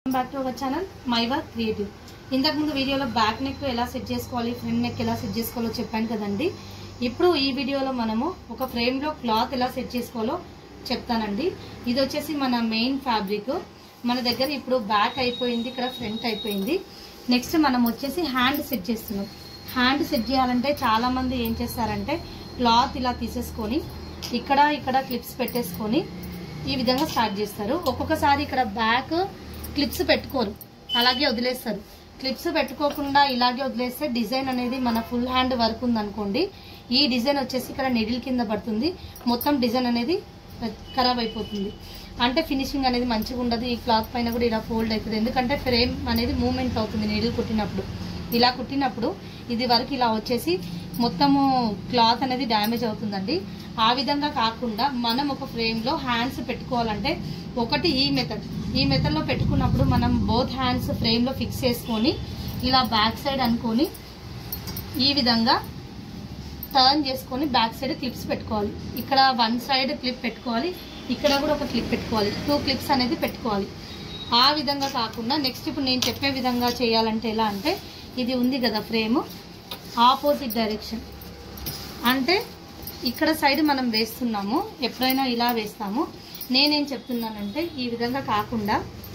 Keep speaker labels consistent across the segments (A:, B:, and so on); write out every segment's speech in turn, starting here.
A: back to our channel Maiva creative ఇంతకుముందు వీడియోలో back neck ఎలా సెట్ చేసుకోవాలి ఫ్రంట్ నెక్ ఎలా సెట్ చేసుకోవాలో చెప్పాను కదండి ఇప్పుడు ఈ వీడియోలో మనము ఒక ఫ్రేమ్లో క్లాత్ ఎలా సెట్ చేసుకోవాలో చెప్తానండి ఇది వచ్చేసి మన మెయిన్ ఫ్యాబ్రిక్ మన దగ్గర ఇప్పుడు బ్యాక్ అయిపోయింది ఇక్కడ ఫ్రంట్ అయిపోయింది నెక్స్ట్ మనం వచ్చేసి హ్యాండ్ సెట్ చేస్తున్నాం హ్యాండ్ సెట్ చేయాలంటే చాలా మంది ఏం చేస్తారంటే క్లాత్ ఇలా తీసేసుకొని ఇక్కడ ఇక్కడ క్లిప్స్ పెట్టేసుకొని ఈ విధంగా స్టార్ట్ చేస్తారు ఒక్కొక్కసారి ఇక్కడ బ్యాక్ క్లిప్స్ పెట్టుకోరు అలాగే వదిలేస్తారు క్లిప్స్ పెట్టుకోకుండా ఇలాగే వదిలేస్తే డిజైన్ అనేది మన ఫుల్ హ్యాండ్ వర్క్ ఉందనుకోండి ఈ డిజైన్ వచ్చేసి ఇక్కడ నెడిల్ కింద పడుతుంది మొత్తం డిజైన్ అనేది ఖరాబ్ అయిపోతుంది అంటే ఫినిషింగ్ అనేది మంచిగా ఉండదు ఈ క్లాత్ పైన కూడా ఇలా ఫోల్డ్ అవుతుంది ఎందుకంటే ఫ్రేమ్ అనేది మూమెంట్ అవుతుంది నీడిల్ కుట్టినప్పుడు ఇలా కుట్టినప్పుడు ఇది వరకు ఇలా వచ్చేసి మొత్తము క్లాత్ అనేది డ్యామేజ్ అవుతుందండి ఆ విధంగా కాకుండా మనం ఒక ఫ్రేమ్లో హ్యాండ్స్ పెట్టుకోవాలంటే ఒకటి ఈ మెథడ్ ఈ మెథడ్లో పెట్టుకున్నప్పుడు మనం బోత్ హ్యాండ్స్ ఫ్రేమ్లో ఫిక్స్ చేసుకొని ఇలా బ్యాక్ సైడ్ అనుకొని ఈ విధంగా టర్న్ చేసుకొని బ్యాక్ సైడ్ క్లిప్స్ పెట్టుకోవాలి ఇక్కడ వన్ సైడ్ క్లిప్ పెట్టుకోవాలి ఇక్కడ కూడా ఒక క్లిప్ పెట్టుకోవాలి టూ క్లిప్స్ అనేది పెట్టుకోవాలి ఆ విధంగా కాకుండా నెక్స్ట్ ఇప్పుడు నేను చెప్పే విధంగా చేయాలంటే ఎలా అంటే ఇది ఉంది కదా ఫ్రేమ్ ఆపోజిట్ డైరెక్షన్ అంటే ఇక్కడ సైడ్ మనం వేస్తున్నాము ఎప్పుడైనా ఇలా వేస్తాము నేనేం చెప్తున్నానంటే ఈ విధంగా కాకుండా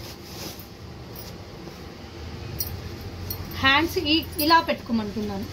A: హ్యాండ్స్ ఈ ఇలా పెట్టుకోమంటున్నాను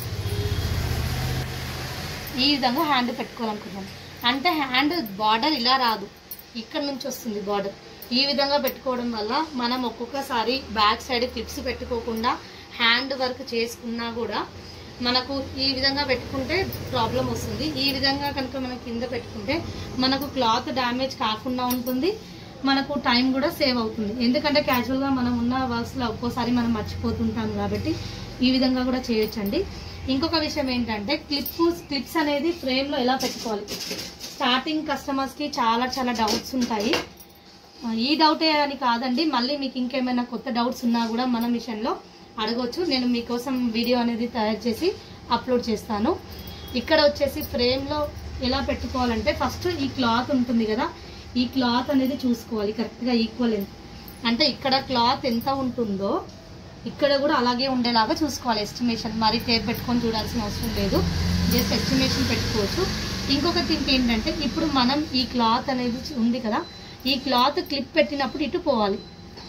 A: ఈ విధంగా హ్యాండ్ పెట్టుకోవాలనుకుంటున్నాను అంటే హ్యాండ్ బార్డర్ ఇలా రాదు ఇక్కడ నుంచి వస్తుంది బార్డర్ ఈ విధంగా పెట్టుకోవడం వల్ల మనం ఒక్కొక్కసారి బ్యాక్ సైడ్ క్లిప్స్ పెట్టుకోకుండా హ్యాండ్ వర్క్ చేసుకున్నా కూడా మనకు ఈ విధంగా పెట్టుకుంటే ప్రాబ్లం వస్తుంది ఈ విధంగా కనుక మనం కింద పెట్టుకుంటే మనకు క్లాత్ డ్యామేజ్ కాకుండా ఉంటుంది మనకు టైం కూడా సేవ్ అవుతుంది ఎందుకంటే క్యాజువల్గా మనం ఉన్న వర్క్స్లో ఒక్కోసారి మనం మర్చిపోతుంటాం కాబట్టి ఈ విధంగా కూడా చేయొచ్చండి ఇంకొక విషయం ఏంటంటే క్లిప్ క్లిప్స్ అనేది ఫ్రేమ్లో ఎలా పెట్టుకోవాలి స్టార్టింగ్ కస్టమర్స్కి చాలా చాలా డౌట్స్ ఉంటాయి ఆ, ఈ డౌటే అని కాదండి మళ్ళీ మీకు ఇంకేమైనా కొత్త డౌట్స్ ఉన్నా కూడా మన మిషన్లో అడగొచ్చు నేను మీకోసం వీడియో అనేది తయారు చేసి అప్లోడ్ చేస్తాను ఇక్కడ వచ్చేసి ఫ్రేమ్లో ఎలా పెట్టుకోవాలంటే ఫస్ట్ ఈ క్లాత్ ఉంటుంది కదా ఈ క్లాత్ అనేది చూసుకోవాలి కరెక్ట్గా ఈక్వల్ ఎంత అంటే ఇక్కడ క్లాత్ ఎంత ఉంటుందో ఇక్కడ కూడా అలాగే ఉండేలాగా చూసుకోవాలి ఎస్టిమేషన్ మరి టేప్ పెట్టుకొని చూడాల్సిన అవసరం లేదు జస్ట్ ఎస్టిమేషన్ పెట్టుకోవచ్చు ఇంకొక థింగ్ ఏంటంటే ఇప్పుడు మనం ఈ క్లాత్ అనేది ఉంది కదా ఈ క్లాత్ క్లిప్ పెట్టినప్పుడు ఇటు పోవాలి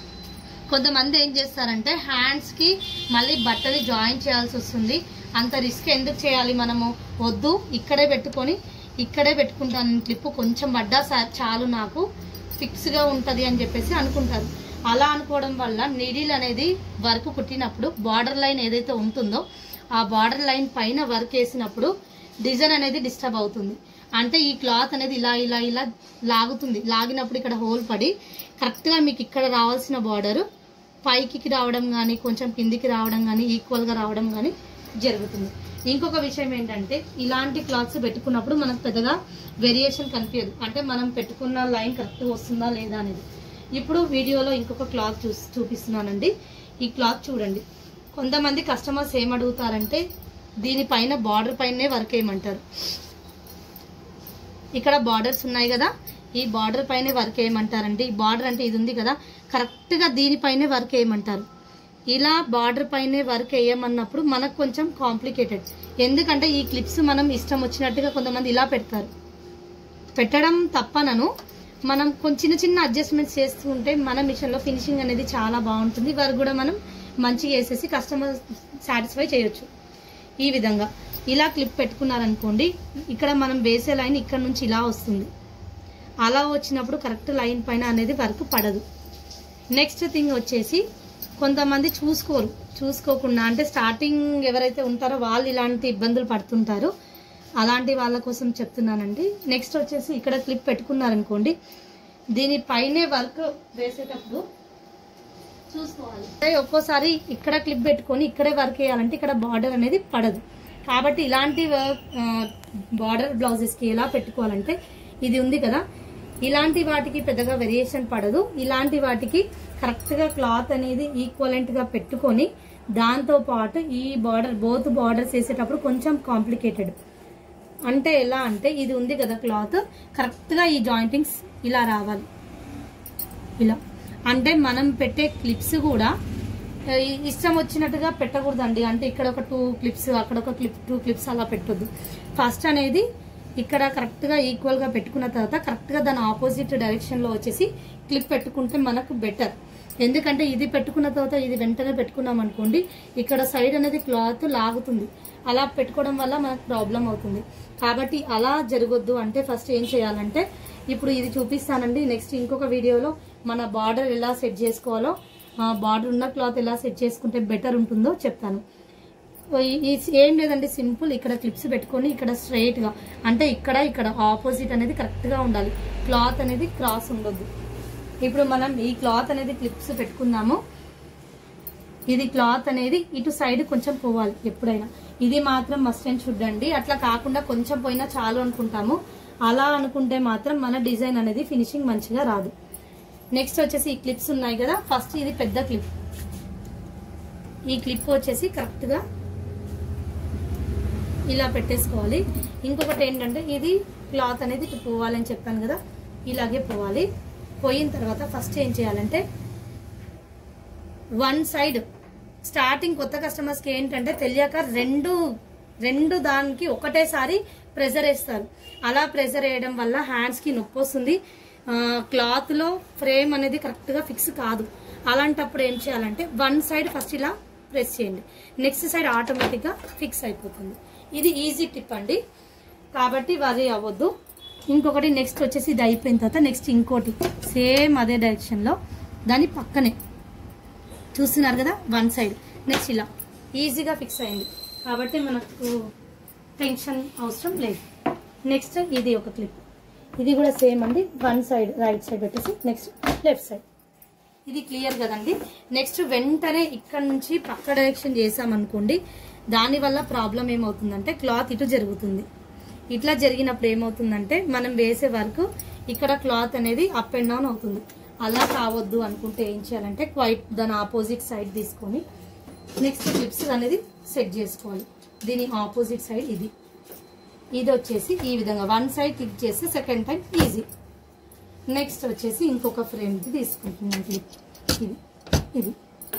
A: కొంతమంది ఏం చేస్తారంటే హ్యాండ్స్కి మళ్ళీ బట్టలు జాయిన్ చేయాల్సి వస్తుంది అంత రిస్క్ ఎందుకు చేయాలి మనము వద్దు ఇక్కడే పెట్టుకొని ఇక్కడే పెట్టుకుంటాను క్లిప్ కొంచెం పడ్డా సా- చాలు నాకు ఫిక్స్గా ఉంటుంది అని చెప్పేసి అనుకుంటారు అలా అనుకోవడం వల్ల నీడిల్ అనేది వర్క్ కుట్టినప్పుడు బార్డర్ లైన్ ఏదైతే ఉంటుందో ఆ బార్డర్ లైన్ పైన వర్క్ వేసినప్పుడు డిజైన్ అనేది డిస్టర్బ్ అవుతుంది అంటే ఈ క్లాత్ అనేది ఇలా ఇలా ఇలా లాగుతుంది లాగినప్పుడు ఇక్కడ హోల్ పడి కరెక్ట్గా మీకు ఇక్కడ రావాల్సిన బార్డర్ పైకి రావడం కానీ కొంచెం కిందికి రావడం కానీ ఈక్వల్గా రావడం కానీ జరుగుతుంది ఇంకొక విషయం ఏంటంటే ఇలాంటి క్లాత్స్ పెట్టుకున్నప్పుడు మనకు పెద్దగా వేరియేషన్ కనిపించదు అంటే మనం పెట్టుకున్న లైన్ కరెక్ట్ వస్తుందా లేదా అనేది ఇప్పుడు వీడియోలో ఇంకొక క్లాత్ చూ చూపిస్తున్నానండి ఈ క్లాత్ చూడండి కొంతమంది కస్టమర్స్ ఏం అడుగుతారంటే దీనిపైన బార్డర్ పైనే వర్క్ వేయమంటారు ఇక్కడ బార్డర్స్ ఉన్నాయి కదా ఈ బార్డర్ పైనే వర్క్ వేయమంటారండి ఈ బార్డర్ అంటే ఇది ఉంది కదా కరెక్ట్గా దీనిపైనే వర్క్ వేయమంటారు ఇలా బార్డర్ పైనే వర్క్ వేయమన్నప్పుడు మనకు కొంచెం కాంప్లికేటెడ్ ఎందుకంటే ఈ క్లిప్స్ మనం ఇష్టం వచ్చినట్టుగా కొంతమంది ఇలా పెడతారు పెట్టడం తప్పనను మనం కొంచెం చిన్న చిన్న అడ్జస్ట్మెంట్స్ చేస్తూ ఉంటే మన మిషన్లో ఫినిషింగ్ అనేది చాలా బాగుంటుంది వర్క్ కూడా మనం మంచిగా వేసేసి కస్టమర్ సాటిస్ఫై చేయొచ్చు ఈ విధంగా ఇలా క్లిప్ పెట్టుకున్నారనుకోండి ఇక్కడ మనం వేసే లైన్ ఇక్కడ నుంచి ఇలా వస్తుంది అలా వచ్చినప్పుడు కరెక్ట్ లైన్ పైన అనేది వర్క్ పడదు నెక్స్ట్ థింగ్ వచ్చేసి కొంతమంది చూసుకోరు చూసుకోకుండా అంటే స్టార్టింగ్ ఎవరైతే ఉంటారో వాళ్ళు ఇలాంటి ఇబ్బందులు పడుతుంటారు అలాంటి వాళ్ళ కోసం చెప్తున్నానండి నెక్స్ట్ వచ్చేసి ఇక్కడ క్లిప్ పెట్టుకున్నారనుకోండి దీనిపైనే వర్క్ వేసేటప్పుడు చూసుకోవాలి అంటే ఒక్కోసారి ఇక్కడ క్లిప్ పెట్టుకొని ఇక్కడే వర్క్ చేయాలంటే ఇక్కడ బార్డర్ అనేది పడదు కాబట్టి ఇలాంటి వర్క్ బార్డర్ బ్లౌజెస్కి ఎలా పెట్టుకోవాలంటే ఇది ఉంది కదా ఇలాంటి వాటికి పెద్దగా వేరియేషన్ పడదు ఇలాంటి వాటికి కరెక్ట్గా క్లాత్ అనేది ఈక్వలెంట్గా పెట్టుకొని దాంతో పాటు ఈ బార్డర్ బోత్ బార్డర్స్ వేసేటప్పుడు కొంచెం కాంప్లికేటెడ్ అంటే ఎలా అంటే ఇది ఉంది కదా క్లాత్ కరెక్ట్గా ఈ జాయింటింగ్స్ ఇలా రావాలి ఇలా అంటే మనం పెట్టే క్లిప్స్ కూడా ఆ, ఇ- ఇష్టం వచ్చినట్టుగా పెట్టకూడదండి అంటే ఇక్కడ ఒక టూ క్లిప్స్ అక్కడ ఒక క్లిప్ టూ క్లిప్స్ అలా పెట్టొద్దు ఫస్ట్ అనేది ఇక్కడ కరెక్ట్గా ఈక్వల్గా పెట్టుకున్న తర్వాత కరెక్ట్గా దాని ఆపోజిట్ డైరెక్షన్లో వచ్చేసి క్లిప్ పెట్టుకుంటే మనకు బెటర్ ఎందుకంటే ఇది పెట్టుకున్న తర్వాత ఇది వెంటనే పెట్టుకున్నాం అనుకోండి ఇక్కడ సైడ్ అనేది క్లాత్ లాగుతుంది అలా పెట్టుకోవడం వల్ల మనకు ప్రాబ్లం అవుతుంది కాబట్టి అలా జరగొద్దు అంటే ఫస్ట్ ఏం చేయాలంటే ఇప్పుడు ఇది చూపిస్తానండి నెక్స్ట్ ఇంకొక వీడియోలో మన బార్డర్ ఎలా సెట్ చేసుకోవాలో బార్డర్ ఉన్న క్లాత్ ఎలా సెట్ చేసుకుంటే బెటర్ ఉంటుందో చెప్తాను ఈ- ఈ ఏం లేదండి సింపుల్ ఇక్కడ క్లిప్స్ పెట్టుకొని ఇక్కడ స్ట్రైట్ గా అంటే ఇక్కడ ఇక్కడ ఆపోజిట్ అనేది కరెక్ట్ గా ఉండాలి క్లాత్ అనేది క్రాస్ ఉండొద్దు ఇప్పుడు మనం ఈ క్లాత్ అనేది క్లిప్స్ పెట్టుకుందాము ఇది క్లాత్ అనేది ఇటు సైడ్ కొంచెం పోవాలి ఎప్పుడైనా ఇది మాత్రం మస్ట్ అండ్ షుడ్ అండి అట్లా కాకుండా కొంచెం పోయినా చాలు అనుకుంటాము అలా అనుకుంటే మాత్రం మన డిజైన్ అనేది ఫినిషింగ్ మంచిగా రాదు నెక్స్ట్ వచ్చేసి ఈ క్లిప్స్ ఉన్నాయి కదా ఫస్ట్ ఇది పెద్ద క్లిప్ ఈ క్లిప్ వచ్చేసి కరెక్ట్ గా ఇలా పెట్టేసుకోవాలి ఇంకొకటి ఏంటంటే ఇది క్లాత్ అనేది ఇటు పోవాలని చెప్పాను కదా ఇలాగే పోవాలి పోయిన తర్వాత ఫస్ట్ ఏం చేయాలంటే వన్ సైడ్ స్టార్టింగ్ కొత్త కస్టమర్స్కి ఏంటంటే తెలియక రెండు రెండు దానికి ఒకటేసారి ప్రెజర్ వేస్తారు అలా ప్రెజర్ వేయడం వల్ల హ్యాండ్స్కి నొప్పి వస్తుంది క్లాత్లో ఫ్రేమ్ అనేది కరెక్ట్గా ఫిక్స్ కాదు అలాంటప్పుడు ఏం చేయాలంటే వన్ సైడ్ ఫస్ట్ ఇలా ప్రెస్ చేయండి నెక్స్ట్ సైడ్ ఆటోమేటిక్గా ఫిక్స్ అయిపోతుంది ఇది ఈజీ టిప్ అండి కాబట్టి వరి అవ్వద్దు ఇంకొకటి నెక్స్ట్ వచ్చేసి ఇది అయిపోయిన తర్వాత నెక్స్ట్ ఇంకోటి సేమ్ అదే డైరెక్షన్లో దాని పక్కనే చూస్తున్నారు కదా వన్ సైడ్ నెక్స్ట్ ఇలా ఈజీగా ఫిక్స్ అయింది కాబట్టి మనకు టెన్షన్ అవసరం లేదు నెక్స్ట్ ఇది ఒక క్లిప్ ఇది కూడా సేమ్ అండి వన్ సైడ్ రైట్ సైడ్ పెట్టేసి నెక్స్ట్ లెఫ్ట్ సైడ్ ఇది క్లియర్ కదండి నెక్స్ట్ వెంటనే ఇక్కడ నుంచి పక్క డైరెక్షన్ చేసామనుకోండి దానివల్ల ప్రాబ్లం ఏమవుతుందంటే క్లాత్ ఇటు జరుగుతుంది ఇట్లా జరిగినప్పుడు ఏమవుతుందంటే మనం వేసే వరకు ఇక్కడ క్లాత్ అనేది అప్ అండ్ డౌన్ అవుతుంది అలా కావద్దు అనుకుంటే ఏం చేయాలంటే క్వైట్ దాని ఆపోజిట్ సైడ్ తీసుకొని నెక్స్ట్ క్లిప్స్ అనేది సెట్ చేసుకోవాలి దీని ఆపోజిట్ సైడ్ ఇది ఇది వచ్చేసి ఈ విధంగా వన్ సైడ్ క్లిక్ చేస్తే సెకండ్ టైం ఈజీ నెక్స్ట్ వచ్చేసి ఇంకొక ఫ్రేమ్కి తీసుకుంటున్నాం క్లిప్ ఇది ఇది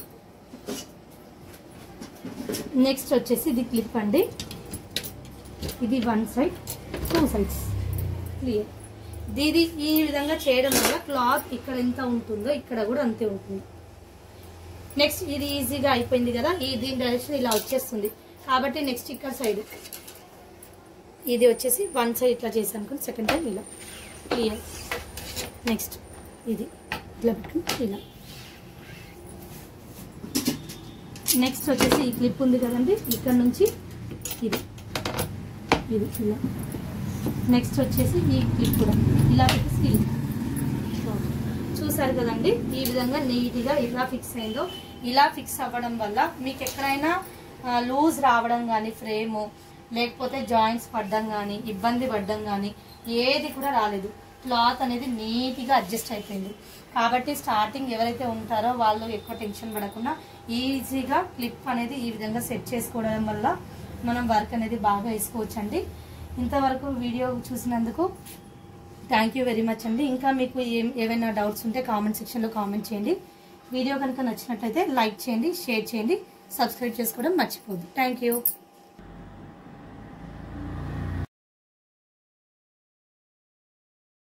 A: నెక్స్ట్ వచ్చేసి ఇది క్లిప్ అండి ఇది one side two sides clear ఇది ఈ విధంగా చేయడం వల్ల క్లాత్ ఇక్కడ ఎంత ఉంటుందో ఇక్కడ కూడా అంతే ఉంటుంది నెక్స్ట్ ఇది ఈజీగా అయిపోయింది కదా ఈ దీని డైరెక్షన్ ఇలా వచ్చేస్తుంది కాబట్టి నెక్స్ట్ ఇక్కడ సైడ్ ఇది వచ్చేసి వన్ సైడ్ ఇట్లా చేసాను అనుకోండి సెకండ్ టైం ఇలా క్లియర్ నెక్స్ట్ ఇది ఇట్లా పెట్టుకుని ఇలా నెక్స్ట్ వచ్చేసి ఈ క్లిప్ ఉంది కదండి ఇక్కడ నుంచి ఇది ఇది ఇలా నెక్స్ట్ వచ్చేసి ఈ క్లిప్ కూడా ఇలా పెట్టి స్కిల్ చూసారు కదండి ఈ విధంగా నీట్గా ఇలా ఫిక్స్ అయిందో ఇలా ఫిక్స్ అవ్వడం వల్ల మీకు ఎక్కడైనా లూజ్ రావడం కానీ ఫ్రేము లేకపోతే జాయింట్స్ పడ్డం కానీ ఇబ్బంది పడ్డం కానీ ఏది కూడా రాలేదు క్లాత్ అనేది నీట్గా అడ్జస్ట్ అయిపోయింది కాబట్టి స్టార్టింగ్ ఎవరైతే ఉంటారో వాళ్ళు ఎక్కువ టెన్షన్ పడకుండా ఈజీగా క్లిప్ అనేది ఈ విధంగా సెట్ చేసుకోవడం వల్ల మనం వర్క్ అనేది బాగా వేసుకోవచ్చండి ఇంతవరకు వీడియో చూసినందుకు థ్యాంక్ యూ వెరీ మచ్ అండి ఇంకా మీకు ఏం ఏవైనా డౌట్స్ ఉంటే కామెంట్ సెక్షన్లో కామెంట్ చేయండి వీడియో కనుక నచ్చినట్లయితే లైక్ చేయండి షేర్ చేయండి సబ్స్క్రైబ్ చేసుకోవడం మర్చిపోద్దు థ్యాంక్ యూ